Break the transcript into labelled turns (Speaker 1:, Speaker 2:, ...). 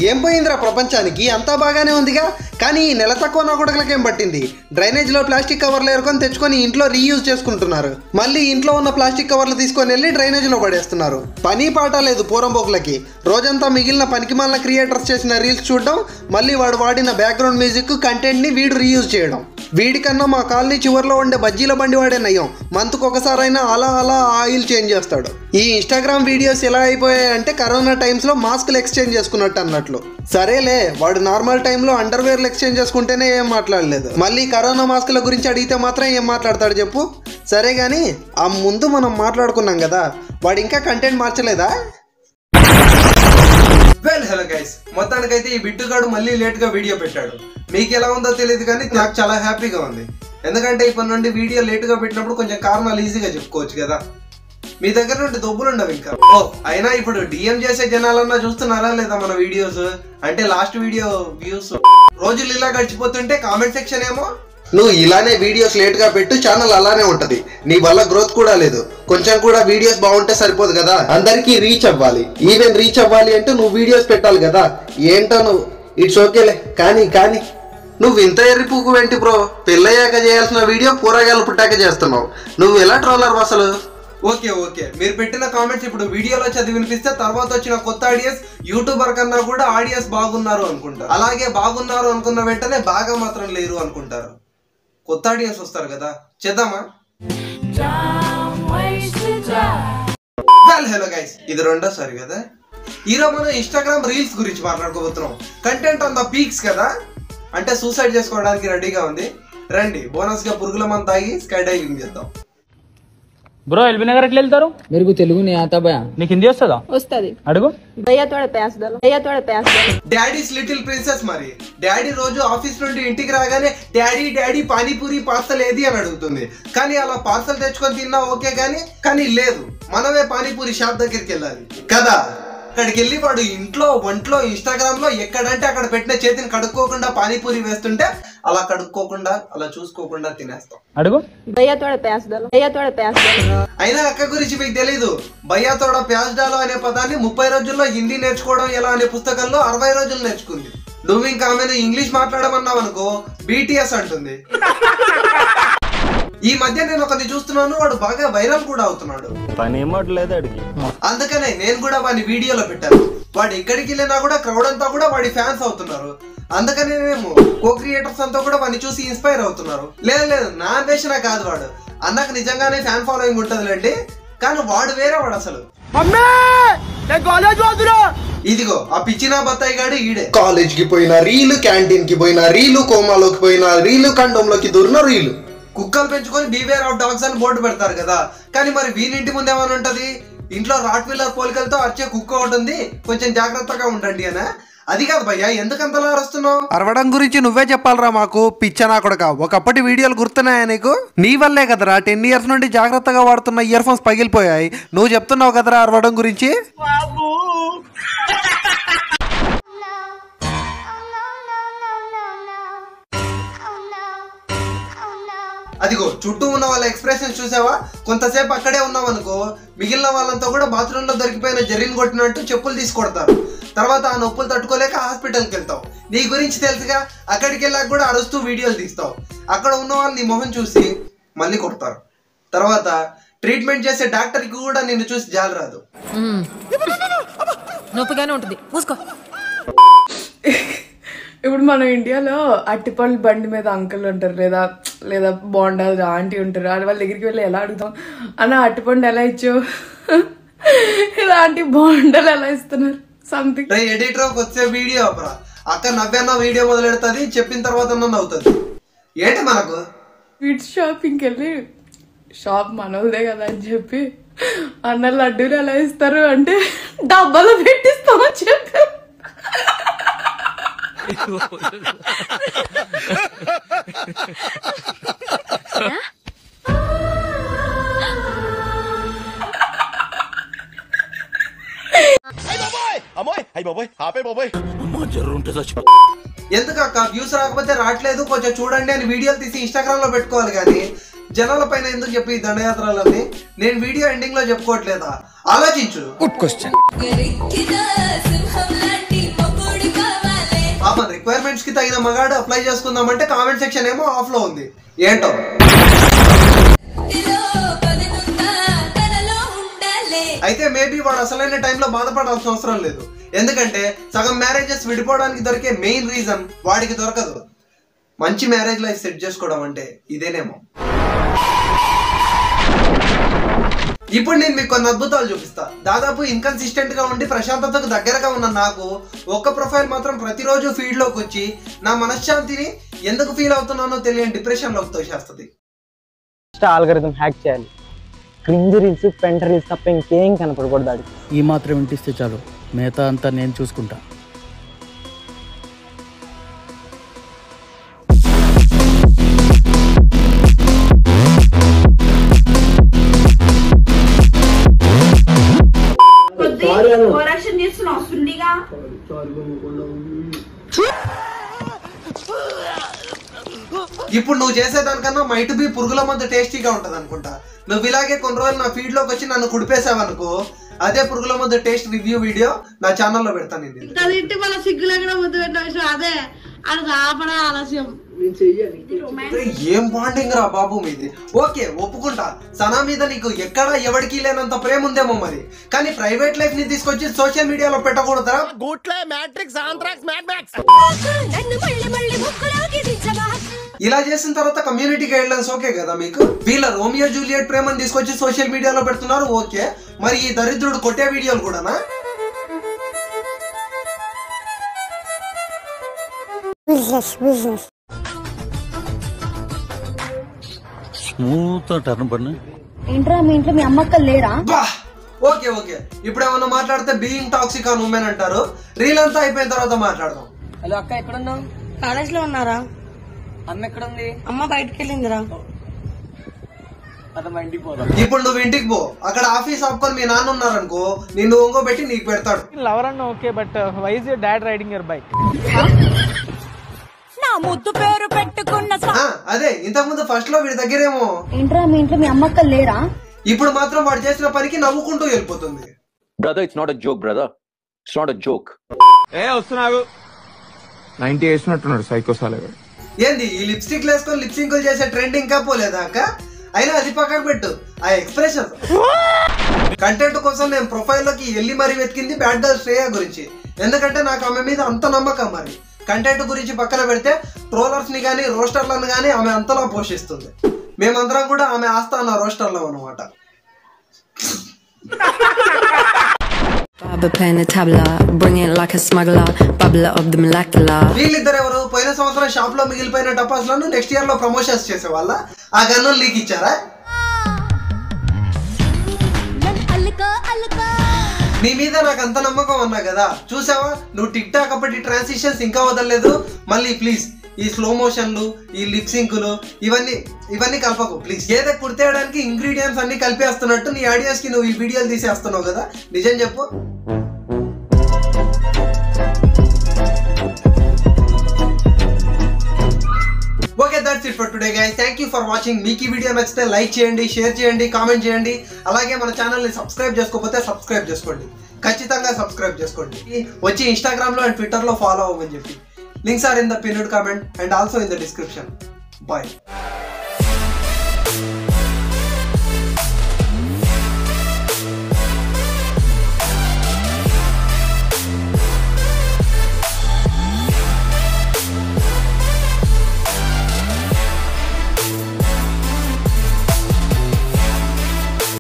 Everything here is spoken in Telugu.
Speaker 1: ఏం పోయిందిరా ప్రపంచానికి అంతా బాగానే ఉందిగా కానీ ఈ నెల తక్కువ నా కొడుకులకేం పట్టింది డ్రైనేజ్లో ప్లాస్టిక్ కవర్లు ఏరుకొని తెచ్చుకొని ఇంట్లో రీయూజ్ చేసుకుంటున్నారు మళ్ళీ ఇంట్లో ఉన్న ప్లాస్టిక్ కవర్లు తీసుకొని వెళ్ళి డ్రైనేజ్లో పడేస్తున్నారు పని పాట లేదు పోరంబోకులకి రోజంతా మిగిలిన పనికిమాలిన క్రియేటర్స్ చేసిన రీల్స్ చూడడం మళ్ళీ వాడు వాడిన బ్యాక్గ్రౌండ్ మ్యూజిక్ కంటెంట్ని వీడు రీయూజ్ చేయడం వీడికన్నా మా కాలనీ చివరిలో ఉండే బజ్జీల బండి వాడే నయ్యం మంత్కి ఒకసారైనా అలా అలా ఆయిల్ చేంజ్ చేస్తాడు ఈ ఇన్స్టాగ్రామ్ వీడియోస్ ఎలా అయిపోయాయంటే కరోనా టైమ్స్లో మాస్కులు ఎక్స్చేంజ్ చేసుకున్నట్టు అన్నట్లు సరేలే వాడు నార్మల్ టైంలో అండర్వేర్లు ఎక్స్చేంజ్ చేసుకుంటేనే ఏం మాట్లాడలేదు మళ్ళీ కరోనా మాస్కుల గురించి అడిగితే మాత్రం ఏం మాట్లాడతాడు చెప్పు సరే కానీ ఆ ముందు మనం మాట్లాడుకున్నాం కదా వాడు ఇంకా కంటెంట్ మార్చలేదా వెల్ హలో గైస్ మొత్తానికైతే ఈ బిట్టుగాడు మళ్ళీ లేట్ గా వీడియో పెట్టాడు మీకు ఎలా ఉందో తెలియదు కానీ నాకు చాలా హ్యాపీగా ఉంది ఎందుకంటే ఇప్పటి నుండి వీడియో లేట్ గా పెట్టినప్పుడు కొంచెం కారణాలు ఈజీగా చెప్పుకోవచ్చు కదా మీ దగ్గర నుండి దొబ్బులు ఉండవు ఇంకా ఓ అయినా ఇప్పుడు డిఎం చేసే జనాలన్నా చూస్తున్నారా లేదా మన వీడియోస్ అంటే లాస్ట్ వీడియో వ్యూస్ రోజులు ఇలా గడిచిపోతుంటే కామెంట్ సెక్షన్ ఏమో నువ్వు ఇలానే వీడియోస్ లేట్ గా పెట్టు ఛానల్ అలానే ఉంటది నీ వల్ల గ్రోత్ కూడా లేదు కొంచెం కూడా వీడియోస్ బాగుంటే సరిపోదు కదా అందరికీ రీచ్ అవ్వాలి ఈవెన్ రీచ్ అవ్వాలి అంటే నువ్వు వీడియోస్ పెట్టాలి కదా ఏంటో నువ్వు ఇట్స్ ఓకేలే కానీ కానీ నువ్వు ఇంత ఎర్రిపుకు వెంటి బ్రో పెళ్ళయ్యాక చేయాల్సిన వీడియో కూరగాయలు పుట్టాక చేస్తున్నావు నువ్వు ఎలా ట్రోలర్ అసలు ఓకే ఓకే మీరు పెట్టిన కామెంట్స్ ఇప్పుడు వీడియోలో చదివి వినిపిస్తే తర్వాత వచ్చిన కొత్త ఆడియన్స్ యూట్యూబర్ కన్నా కూడా ఆడియన్స్ బాగున్నారు అనుకుంటారు అలాగే బాగున్నారు అనుకున్న వెంటనే బాగా మాత్రం లేరు అనుకుంటారు కొత్త ఆడియన్స్ వస్తారు కదా చేద్దామా వెల్ హలో గైస్ ఇది రెండోసారి కదా ఈరోజు మనం ఇన్స్టాగ్రామ్ రీల్స్ గురించి మాట్లాడుకోబోతున్నాం కంటెంట్ ఆన్ ద పీక్స్ కదా అంటే సూసైడ్ చేసుకోవడానికి రెడీగా ఉంది రండి బోనస్ గా పురుగుల మంది తాగి స్కై డైవింగ్ చేద్దాం
Speaker 2: బ్రో ఎల్బీ నగర్ ఎట్లా వెళ్తారు
Speaker 3: मेरे को तेलुगु नहीं आता भैया
Speaker 2: నీకు హిందీ వస్తుందా
Speaker 4: వస్తుంది
Speaker 2: అడుగు
Speaker 4: భయ్యా తోడ ప్యాస్ దలో భయ్యా తోడ ప్యాస్ దలో
Speaker 1: డాడీస్ లిటిల్ ప్రిన్సెస్ మరి డాడీ రోజు ఆఫీస్ నుండి ఇంటికి రాగానే డాడీ డాడీ పానీపూరి పార్సల్ ఏది అని అడుగుతుంది కానీ అలా పార్సల్ తెచ్చుకొని తిన్నా ఓకే కానీ కానీ లేదు మనమే పానీపూరి షాప్ దగ్గరికి వెళ్ళాలి కదా అక్కడికి వెళ్ళి వాడు ఇంట్లో ఒంట్లో ఇన్స్టాగ్రామ్ లో ఎక్కడంటే అక్కడ పెట్టిన చేతిని కడుక్కోకుండా పానీపూరి వేస్తుంటే అలా కడుక్కోకుండా అలా చూసుకోకుండా తినేస్తాం
Speaker 2: అడుగు
Speaker 4: భయ్యా తోడ ప్యాస్ దలో భయ్యా తోడ ప్యాస్ దలో
Speaker 1: అయినా అక్క గురించి మీకు తెలీదు భయ్యాతోడ ప్యాజ్ డాలో అనే పదాన్ని ముప్పై రోజుల్లో హిందీ నేర్చుకోవడం ఎలా అనే పుస్తకంలో అరవై రోజులు నేర్చుకుంది నువ్వు ఇంకా ఆమెను ఇంగ్లీష్ మాట్లాడమన్నావు అనుకో బీటీఎస్ అంటుంది ఈ మధ్య నేను ఒకరిని చూస్తున్నాను వాడు బాగా వైరల్ కూడా అవుతున్నాడు
Speaker 5: పని ఏమట్లేదు అడిగి
Speaker 1: అందుకనే నేను కూడా వాడి వీడియోలో పెట్టాను వాడు ఎక్కడికి వెళ్ళినా కూడా క్రౌడ్ అంతా కూడా వాడి ఫ్యాన్స్ అవుతున్నారు అందుకనే మేము కో క్రియేటర్స్ అంతా కూడా వాడిని చూసి ఇన్స్పైర్ అవుతున్నారు లేదు లేదు నా అన్వేషణ కాదు వాడు అన్నకు నిజంగానే ఫ్యాన్ ఫాలోయింగ్ ఉంటుందిలేండి కానీ వాడు వేరే వాడు అసలు ఇదిగో ఆ పిచ్చిన బత్తాయి గాడు ఈడే కాలేజ్ కి పోయిన రీలు క్యాంటీన్ కి పోయిన రీలు కోమాలోకి పోయిన రీలు కండంలోకి దూరిన రీలు కుక్కలు పెంచుకొని బీవేర్ ఆఫ్ డాగ్స్ అని బోర్డు పెడతారు కదా కానీ మరి వీనింటి ముందు ఏమైనా ఉంటది ఇంట్లో రాట్ వీలర్ పోలికలతో వచ్చే కుక్క ఒకటి ఉంది కొంచెం జాగ్రత్తగా ఉండండి అనా అది కాదు భయ్యా ఎందుకు అంతలా అరుస్తున్నావు అరవడం గురించి నువ్వే చెప్పాలరా మాకు పిచ్చనా కొడక ఒకప్పటి వీడియోలు గుర్తున్నాయా నీకు నీ వల్లే కదరా టెన్ ఇయర్స్ నుండి జాగ్రత్తగా వాడుతున్న ఇయర్ ఫోన్స్ పగిలిపోయాయి నువ్వు చెప్తున్నావు కదరా అరవడం గురించి అదిగో చుట్టూ ఉన్న వాళ్ళ ఎక్స్ప్రెషన్స్ చూసావా కొంతసేపు అక్కడే ఉన్నాం అనుకో మిగిలిన వాళ్ళంతా కూడా బాత్రూంలో దొరికిపోయిన జరీని కొట్టినట్టు చెప్పులు తీసుకొడతారు తర్వాత ఆ నొప్పులు తట్టుకోలేక హాస్పిటల్కి వెళ్తావు నీ గురించి తెలుసుగా అక్కడికి వెళ్ళాక కూడా అరుస్తూ వీడియోలు తీస్తావు అక్కడ ఉన్న వాళ్ళు నీ మొహం చూసి మళ్ళీ కొడతారు తర్వాత ట్రీట్మెంట్ చేసే డాక్టర్కి కూడా నిన్ను చూసి జాలి రాదు
Speaker 6: నొప్పిగానే ఉంటుంది మూసుకో
Speaker 7: ఇప్పుడు మనం ఇండియాలో అట్టిపళ్ళు బండి మీద అంకుల్ ఉంటారు లేదా లేదా బోండా ఆంటీ ఉంటారు అది వాళ్ళ దగ్గరికి వెళ్ళి ఎలా అడుగుతాం అన్న అట్టిపండు ఎలా ఇచ్చావు ఇలా ఆంటీ బోండాలు ఎలా ఇస్తున్నారు సంథింగ్
Speaker 1: రే ఎడిటర్ వచ్చే వీడియో అప్పుడు అక్క నవ్వన్న వీడియో మొదలెడుతుంది చెప్పిన తర్వాత నన్ను అవుతుంది ఏంటి మనకు
Speaker 7: స్వీట్స్ షాపింగ్కి వెళ్ళి షాప్ మనోళ్ళదే కదా అని చెప్పి అన్న లడ్డూలు ఎలా ఇస్తారు అంటే డబ్బాలో పెట్టిస్తామని చెప్పి
Speaker 5: అమ్మాయి అయ్యి బాబోయ్ ఆపే బాబోయ్
Speaker 1: ఎందుకు అక్క వ్యూస్ రాకపోతే రావట్లేదు కొంచెం చూడండి అని వీడియోలు తీసి ఇన్స్టాగ్రామ్ లో పెట్టుకోవాలి కానీ జనాల పైన ఎందుకు చెప్పి ఈ దండయాత్రలని నేను వీడియో ఎండింగ్ లో చెప్పుకోవట్లేదా ఆలోచించు
Speaker 3: గుడ్ క్వశ్చన్
Speaker 8: గరిక్కిన సింహం లాంటి మొగుడుగా
Speaker 1: పాపం రిక్వైర్మెంట్స్ కి తగిన మగాడు అప్లై చేసుకుందామంటే కామెంట్ సెక్షన్ ఏమో ఆఫ్ లో ఉంది ఏంటో అయితే మేబీ వాడు అసలైన టైంలో బాధపడాల్సిన అవసరం లేదు ఎందుకంటే సగం మ్యారేజెస్ విడిపోవడానికి దొరికే మెయిన్ రీజన్ వాడికి దొరకదు మంచి మ్యారేజ్ లైఫ్ సెట్ చేసుకోవడం అంటే ఇదేనేమో ఇప్పుడు నేను మీకు కొన్ని అద్భుతాలు చూపిస్తా దాదాపు ఇన్కన్సిస్టెంట్ గా ఉండి ప్రశాంతతకు దగ్గరగా ఉన్న నాకు ఒక్క ప్రొఫైల్ మాత్రం ప్రతిరోజు ఫీడ్ లోకి వచ్చి నా మనశ్శాంతిని ఎందుకు ఫీల్ అవుతున్నానో తెలియని డిప్రెషన్ లోకి తోసేస్తుంది
Speaker 3: ఫస్ట్ ఆల్గరిథం హ్యాక్ చేయాలి క్రింజ్ రీల్స్ పెంట రీల్స్ తప్ప ఇంకేం కనపడకూడదు ఆడికి
Speaker 6: ఈ మాత్రం వింటిస్తే చాలు మిగతా అంతా నేను చూసుకుంటా
Speaker 1: ఇప్పుడు నువ్వు చేసేదానికన్నా మైట్ బి పురుగుల మధ్య టేస్టీగా ఉంటది అనుకుంటా నువ్వు ఇలాగే కొన్ని రోజులు నా ఫీడ్ లోకి వచ్చి నన్ను కుడిపేసావనుకో అదే పురుగుల మధ్య టేస్ట్ రివ్యూ వీడియో నా ఛానల్లో పెడతాను నేను
Speaker 8: తింటే మన సిగ్గులేకుండా ముద్దు పెట్టిన విషయం అదే అది రాపడా ఆలస్యం
Speaker 1: అరే, ఏం బాండింగ్ రా బాబు మీది ఓకే ఒప్పుకుంటా సనా మీద నీకు ఎక్కడ ఎవరికి లేనంత ప్రేమ ఉందేమో మరి కానీ ప్రైవేట్ లైఫ్ ని తీసుకొచ్చి సోషల్ మీడియాలో పెట్టకూడదురా
Speaker 5: గుట్లే మ్యాట్రిక్స్ ఆంథ్రాక్స్ మ్యాడ్ మ్యాక్స్
Speaker 1: ఇలా చేసిన తర్వాత కమ్యూనిటీ గైడ్ లైన్స్ ఓకే కదా మీకు వీళ్ళ రోమియో జూలియట్ ప్రేమను తీసుకొచ్చి సోషల్ మీడియాలో పెడుతున్నారు ఓకే మరి ఈ దరిద్రుడు కొట్టే వీడియోలు కూడానా
Speaker 6: స్మూత్ టర్న్ పడిన
Speaker 8: ఏంట్రా మీ ఇంట్లో మీ అమ్మక్క లేరా
Speaker 1: బా ఓకే ఓకే ఇప్పుడు ఏమన్నా మాట్లాడితే బీయింగ్ టాక్సిక్ ఆన్ ఉమెన్ అంటారు రీల్ అంతా అయిపోయిన తర్వాత మాట్లాడదాం
Speaker 3: హలో అక్క ఎక్కడున్నావు
Speaker 8: కాలేజ్ లో ఉన్నారా
Speaker 3: అమ్మ ఎక్కడుంది
Speaker 8: అమ్మ బయటకు వెళ్ళిందిరా
Speaker 3: అదే మా ఇంటికి పోదాం
Speaker 1: ఇప్పుడు నువ్వు ఇంటికి పో అక్కడ ఆఫీస్ ఆపుకొని మీ నాన్న ఉన్నారనుకో నిన్ను ఒంగో పెట్టి నీకు పెడతాడు
Speaker 3: లవర్ అన్న okay but why's dad riding your bike
Speaker 1: ఆ, అదే ఇంతకుముందు ఫస్ట్ లో వీడి దగ్గరేమో
Speaker 8: ఏంట్రా మీ ఇంట్లో మీ అమ్మక్క లేరా
Speaker 1: ఇప్పుడు మాత్రం వాడు చేసిన పనికి నవ్వుకుంటూ వెళ్ళిపోతుంది
Speaker 9: Brother, it's not a joke, brother. It's not a joke.
Speaker 10: Ninety వేసినట్టున్నాడు సైకో సాలగా
Speaker 1: ఏంది ఈ లిప్స్టిక్ వేసుకొని లిప్సింకులు చేసే ట్రెండ్ ఇంకా పోలేదా అక్క అయినా అది పక్కకు పెట్టు ఆ ఎక్స్ప్రెషన్ కంటెంట్ కోసం నేను ప్రొఫైల్ లోకి వెళ్ళి మరీ వెతికింది బ్యాడ్ గర్ల్ శ్రేయ గురించి ఎందుకంటే నాకు ఆమె మీద అంత నమ్మకం మరి కంటెంట్ గురించి పక్కన పెడితే ట్రోలర్స్ ని కానీ రోస్టర్లను కానీ ఆమె అంతలా పోషిస్తుంది మేమందరం కూడా ఆమె ఆస్థాన రోస్టర్లో అనమాట
Speaker 11: Barber playing the tabla, bring it like a smuggler, bubbler of the molecular.
Speaker 1: వీళ్ళిద్దరు ఎవరు పోయిన సంవత్సరం షాప్ లో మిగిలిపోయిన టపాస్లను నెక్స్ట్ ఇయర్ లో ప్రమోషన్స్ చేసే వాళ్ళ ఆ గన్నులు లీక్ ఇచ్చారా నీ మీద నాకు అంత నమ్మకం ఉన్నా కదా చూసావా నువ్వు టిక్ టాక్ అప్పటి ట్రాన్సిషన్స్ ఇంకా వదలలేదు మళ్ళీ ప్లీజ్ ఈ స్లో మోషన్లు ఈ లిప్ సింకులు ఇవన్నీ ఇవన్నీ కలపకు ప్లీజ్ ఏదో కుర్తేయడానికి ఇంగ్రీడియంట్స్ అన్ని కలిపేస్తున్నట్టు నీ ఆడియన్స్ కి నువ్వు ఈ వీడియోలు తీసేస్తున్నావు కదా నిజం చెప్పు okay that's it for today guys thank you for watching మీకు ఈ వీడియో నచ్చితే లైక్ చేయండి షేర్ చేయండి కామెంట్ చేయండి అలాగే మన ఛానల్ని సబ్స్క్రైబ్ చేసుకోకపోతే సబ్స్క్రైబ్ చేసుకోండి ఖచ్చితంగా సబ్స్క్రైబ్ చేసుకోండి వచ్చి ఇన్స్టాగ్రామ్లో అండ్ ట్విట్టర్లో ఫాలో అవ్వమని చెప్పి links are in the pinned comment and also in the description bye